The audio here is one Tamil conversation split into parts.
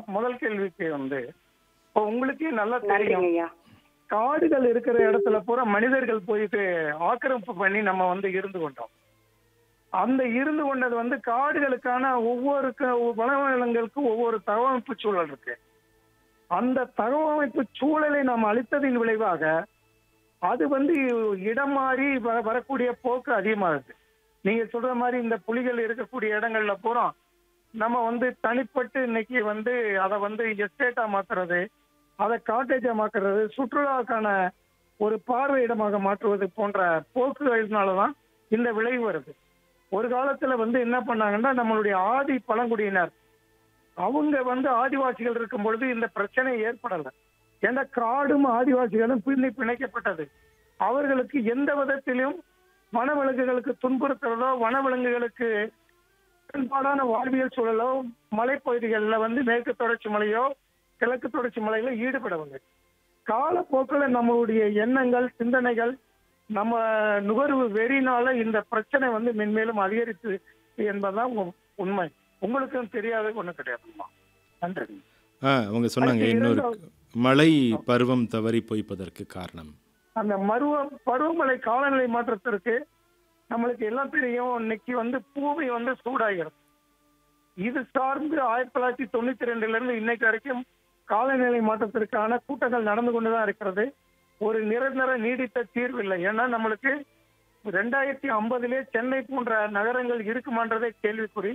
முதல் கேள்விக்கு வந்து இப்போ உங்களுக்கு நல்லா நன்றிங்க தெரியும் ஐயா காடுகள் இருக்கிற இடத்துல பூரா மனிதர்கள் போயிட்டு ஆக்கிரமிப்பு பண்ணி நம்ம வந்து இருந்து கொண்டோம் அந்த இருந்து கொண்டது வந்து காடுகளுக்கான ஒவ்வொரு க- வனவிலங்குகளுக்கும் ஒவ்வொரு தகவமைப்பு சூழல் இருக்கு அந்த தகவமைப்பு சூழலை நாம் அளித்ததின் விளைவாக அது வந்து இடம் மாறி வ- வரக்கூடிய போக்கு அதிகமாகுது நீங்க சொல்ற மாதிரி இந்த புலிகள் இருக்கக்கூடிய இடங்கள்ல பூரா நம்ம வந்து தனிப்பட்டு இன்னைக்கு வந்து அதை வந்து எஸ்டேட்டா மாத்துறது அதை காட்டேஜா மாத்துறது சுற்றுலாவுக்கான ஒரு பார்வை இடமாக மாற்றுவது போன்ற போக்குகளினாலதான் இந்த விளைவு வருது ஒரு காலத்துல வந்து என்ன பண்ணாங்கன்னா நம்மளுடைய ஆதி பழங்குடியினர் அவங்க வந்து ஆதிவாசிகள் இருக்கும் பொழுது இந்த பிரச்சனை ஏற்படல ஏன்னா காடும் ஆதிவாசிகளும் பின்னி பிணைக்கப்பட்டது அவர்களுக்கு எந்த விதத்திலும் வனவிலங்குகளுக்கு துன்புறுத்துறதோ வனவிலங்குகளுக்கு பெரும்பாலான வாழ்வியல் சூழலோ மலைப்பகுதிகளில் வந்து மேற்கு தொடர்ச்சி மலையோ கிழக்கு தொடர்ச்சி மலையில ஈடுபடவில்லை காலப்போக்கில் நம்மளுடைய எண்ணங்கள் சிந்தனைகள் நம்ம நுகர்வு வெறினால இந்த பிரச்சனை வந்து மென்மேலும் அதிகரித்து என்பதுதான் உ- உண்மை உங்களுக்கும் தெரியாத ஒண்ணும் கிடையாதுமா நன்றி ஆ அவங்க சொன்னாங்க அடுத்து இன்னொரு இரண்டாவது- மழை பருவம் தவறி போய்ப்பதற்கு காரணம் அந்த மருவ பருவமழை காலநிலை மாற்றத்திற்கு நம்மளுக்கு எல்லாம் தெரியும் இன்னைக்கு வந்து பூமி வந்து சூடாகிறது இது சார்ந்து ஆயிரத்தி தொள்ளாயிரத்தி தொண்ணூத்தி ரெண்டுல இருந்து இன்னைக்கு வரைக்கும் காலநிலை மாற்றத்திற்கான கூட்டங்கள் நடந்து கொண்டுதான் இருக்கிறது ஒரு நிரந்தர நீடித்த தீர்வு இல்லை ஏன்னா நம்மளுக்கு ரெண்டாயிரத்தி ஐம்பதுலே சென்னை போன்ற நகரங்கள் இருக்குமான்றதே கேள்விக்குறி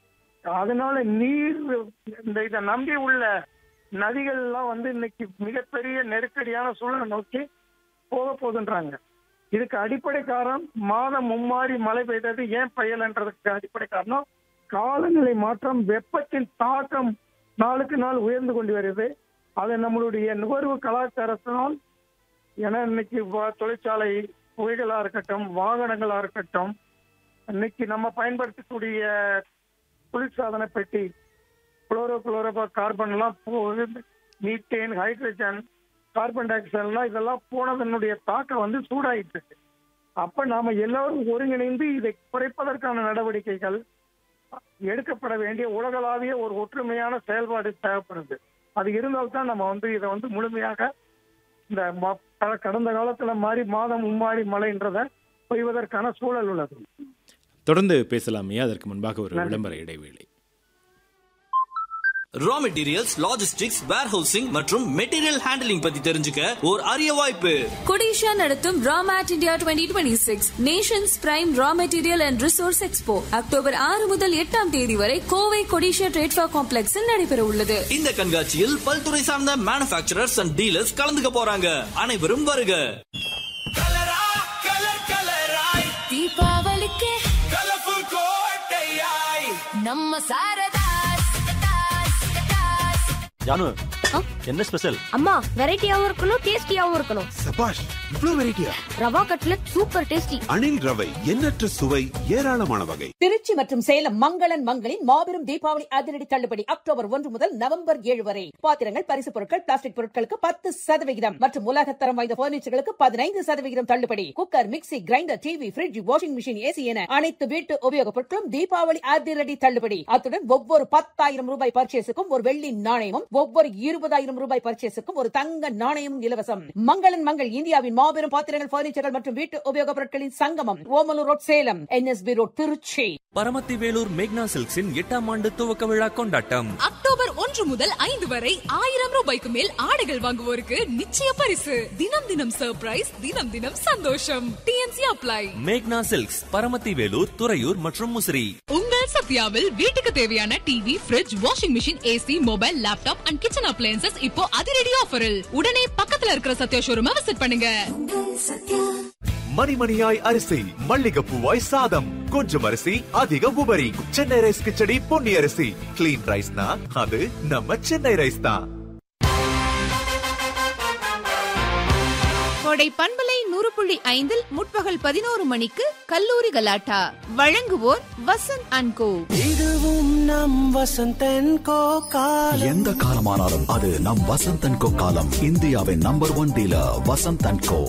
அதனால நீர் இந்த இதை நம்பி உள்ள நதிகள் எல்லாம் வந்து இன்னைக்கு மிகப்பெரிய நெருக்கடியான சூழலை நோக்கி போக போகுதுன்றாங்க இதுக்கு அடிப்படை காரணம் மாதம் மும்மாறி மழை பெய்தது ஏன் பெய்யலன்றதுக்கு அடிப்படை காரணம் காலநிலை மாற்றம் வெப்பத்தின் தாக்கம் நாளுக்கு நாள் உயர்ந்து கொண்டு வருது அது நம்மளுடைய நுகர்வு கலாச்சாரத்தினால் ஏன்னா இன்னைக்கு வ- தொழிற்சாலை புகைகளா இருக்கட்டும் வாகனங்களா இருக்கட்டும் இன்னைக்கு நம்ம பயன்படுத்தக்கூடிய குளிர்சாதன பெட்டி குளோரோ குளோரோ கார்பன் எல்லாம் போகுது methane hydrogen carbon dioxide எல்லாம் இதெல்லாம் போனதனுடைய தாக்கம் வந்து சூடாயிட்டு இருக்கு அப்ப நாம எல்லாரும் ஒருங்கிணைந்து இதை குறைப்பதற்கான நடவடிக்கைகள் எடுக்கப்பட வேண்டிய உலகளாவிய ஒரு ஒற்றுமையான செயல்பாடு தேவைப்படுது அது இருந்தால்தான் நம்ம வந்து இதை வந்து முழுமையாக இந்த ம- க- கடந்த காலத்துல மாதிரி மாதம் மும்மாறி மழைன்றத பெய்வதற்கான சூழல் உள்ளது தொடர்ந்து பேசலாமே அதற்கு முன்பாக ஒரு நன்றி. விளம்பர இடைவேளை ரா மெட்டீரியல்ஸ் லாஜிஸ்டிக்ஸ் வேர்ஹவுசிங் மற்றும் மெட்டீரியல் ஹேண்டலிங் பத்தி தெரிஞ்சுக்க ஒரு அரிய வாய்ப்பு கொடிஷா நடத்தும் Ramet India twenty twenty six nations prime raw material and resource expo October ஆறு முதல் எட்டாம் தேதி வரை கோவை கொடிஷா ட்ரேட்ஃபா காம்ப்ளெக்ஸில் நடைபெற உள்ளது இந்த கண்காட்சியில் பல்துறை சார்ந்த மேனுஃபேக்சரர்ஸ் அண்ட் டீலர்ஸ் கலந்துக்க போறாங்க அனைவரும் வருக தீபாவளிக்கு நம்ம சாரதாஸ் ஜானு என்ன ஸ்பெஷல் அம்மா வெரைட்டியாவும் இருக்கணும் டேஸ்டியாவும் இருக்கணும் சபாஷ் இவ்ளோ வெரைட்டியா rava cutlet super tasty Anil ரவை எண்ணற்ற சுவை ஏராளமான வகை திருச்சி மற்றும் சேலம் மங்களன் மங்களின் மாபெரும் தீபாவளி அதிரடி தள்ளுபடி அக்டோபர் ஒன்று முதல் நவம்பர் ஏழு வரை பாத்திரங்கள் பரிசு பொருட்கள் பிளாஸ்டிக் பொருட்களுக்கு பத்து சதவிகிதம் மற்றும் உலகத்தரம் வாய்ந்த பர்னிச்சர்களுக்கு பதினைந்து சதவிகிதம் தள்ளுபடி cooker mixie grinder TV fridge washing machine AC என அனைத்து வீட்டு உபயோகப் பொருட்களும் தீபாவளி அதிரடி தள்ளுபடி அத்துடன் ஒவ்வொரு பத்தாயிரம் ரூபாய் பர்ச்சேஸுக்கும் ஒரு வெள்ளி நாணயமும் ஒவ்வொரு இருபதாயிரம் ரூபாய் பர்ச்சேஸுக்கும் ஒரு தங்க நாணயமும் இலவசம் மங்களன் மங்கள் இந்தியாவின் மாபெரும் பாத்திரங்கள் பர்னிச்சர்கள் மற்றும் வீட்டு உபயோகப் பொருட்களின் சங்கமம் Omalur road Salem NSP road Trichy Paramathi Velur மேக்னா சில்க்ஸின் எட்டாம் ஆண்டு துவக்க விழா கொண்டாட்டம் அக்டோபர் ஒன்று முதல் ஐந்து வரை ஆயிரம் ரூபாய்க்கு மேல் ஆடைகள் வாங்குவோருக்கு நிச்சய பரிசு தினம் தினம் சர்ப்ரைஸ் தினம் தினம் சந்தோஷம் டிஎன்சி அப்ளை மேக்னா சில்க்ஸ் பரமத்தி வேலூர் துறையூர் மற்றும் முசிறி உங்கள் சத்யாவில் வீட்டுக்கு தேவையான TV fridge washing machine AC mobile laptop and kitchen appliances இப்போ அதிரடி ஆஃபரில் உடனே பக்கத்துல இருக்கிற சத்யா ஷோரூமை விசிட் பண்ணுங்க மணிமணியாய் அரிசி மல்லிகைப்பூவாய் சாதம் கொஞ்சம் அரிசி அதிக உபரி சென்னை ரைஸ் கிச்சடி பொன்னி அரிசி கிளீன் ரைஸ்னா அது நம்ம சென்னை ரைஸ் தான் கோடை பண்பலை நூறு புள்ளி ஐந்தில் முற்பகல் பதினோரு மணிக்கு கல்லூரி கலாட்டா வழங்குவோர் வசந்த் அண்ட் கோ இதுவும் நம் வசந்தன் கோ காலம் எந்த காலமானாலும் அது நம் வசந்த் அண்ட் கோ காலம் இந்தியாவின் number one dealer Vasanth and co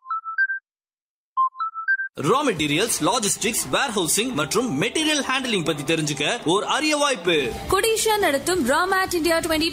raw materials logistics warehousing மற்றும் மெட்டீரியல் ஹேண்டலிங் பத்தி தெரிஞ்சுக்க ஒரு அரிய வாய்ப்பு கொடிஷா நடத்தும் ராமேட் இந்தியா டுவெண்ட்டி